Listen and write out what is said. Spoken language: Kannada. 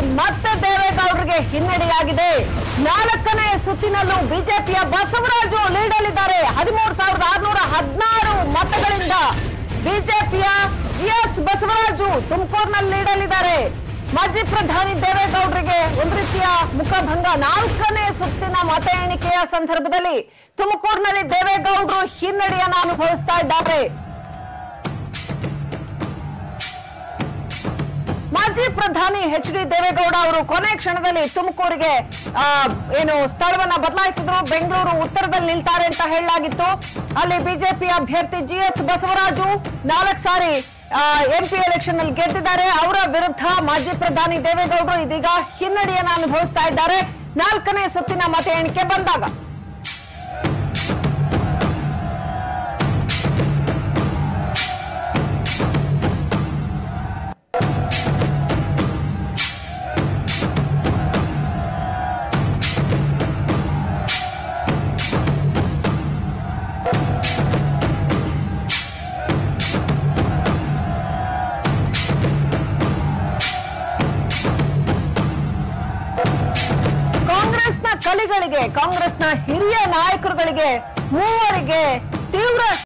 ಮತ್ತೆ ದೇವೇಗೌಡರಿಗೆ ಹಿನ್ನಡೆಯಾಗಿದೆ ನಾಲ್ಕನೇ ಸುತ್ತಿನಲ್ಲೂ ಬಿಜೆಪಿಯ ಬಸವರಾಜು ಲೀಡಲ್ಲಿದ್ದಾರೆ ಹದಿಮೂರು ಸಾವಿರದ ಆರುನೂರ ಹದಿನಾರು ಮತಗಳಿಂದ ಬಿಜೆಪಿಯ ಎಸ್ ಬಸವರಾಜು ತುಮಕೂರಿನಲ್ಲಿ ಲೀಡಲ್ಲಿದ್ದಾರೆ ಮಾಜಿ ಪ್ರಧಾನಿ ದೇವೇಗೌಡರಿಗೆ ಒಂದು ರೀತಿಯ ಮುಖಭಂಗ ನಾಲ್ಕನೇ ಸುತ್ತಿನ ಮತ ಎಣಿಕೆಯ ಸಂದರ್ಭದಲ್ಲಿ ತುಮಕೂರಿನಲ್ಲಿ ದೇವೇಗೌಡರು ಹಿನ್ನಡೆಯನ್ನು ಅನುಭವಿಸ್ತಾ ಇದ್ದಾರೆ ಮಾಜಿ ಪ್ರಧಾನಿ ಎಚ್ ಡಿ ದೇವೇಗೌಡ ಅವರು ಕೊನೆ ಕ್ಷಣದಲ್ಲಿ ತುಮಕೂರಿಗೆ ಆ, ಏನು ಸ್ಥಳವನ್ನ ಬದಲಾಯಿಸಿದ್ರು ಬೆಂಗಳೂರು ಉತ್ತರದಲ್ಲಿ ನಿಲ್ತಾರೆ ಅಂತ ಹೇಳಲಾಗಿತ್ತು ಅಲ್ಲಿ ಬಿಜೆಪಿ ಅಭ್ಯರ್ಥಿ ಜಿ ಎಸ್ ಬಸವರಾಜು ನಾಲ್ಕು ಸಾರಿ ಎಂಪಿ ಎಲೆಕ್ಷನ್ ಅಲ್ಲಿ ಗೆದ್ದಿದ್ದಾರೆ ಅವರ ವಿರುದ್ಧ ಮಾಜಿ ಪ್ರಧಾನಿ ದೇವೇಗೌಡರು ಇದೀಗ ಹಿನ್ನಡೆಯನ್ನ ಅನುಭವಿಸ್ತಾ ಇದ್ದಾರೆ ನಾಲ್ಕನೇ ಸುತ್ತಿನ ಮತ ಎಣಿಕೆ ಬಂದಾಗ ಕಾಂಗ್ರೆಸ್ನ ಕಲಿಗಳಿಗೆ ಕಾಂಗ್ರೆಸ್ನ ಹಿರಿಯ ನಾಯಕರುಗಳಿಗೆ ಮೂವರಿಗೆ ತೀವ್ರ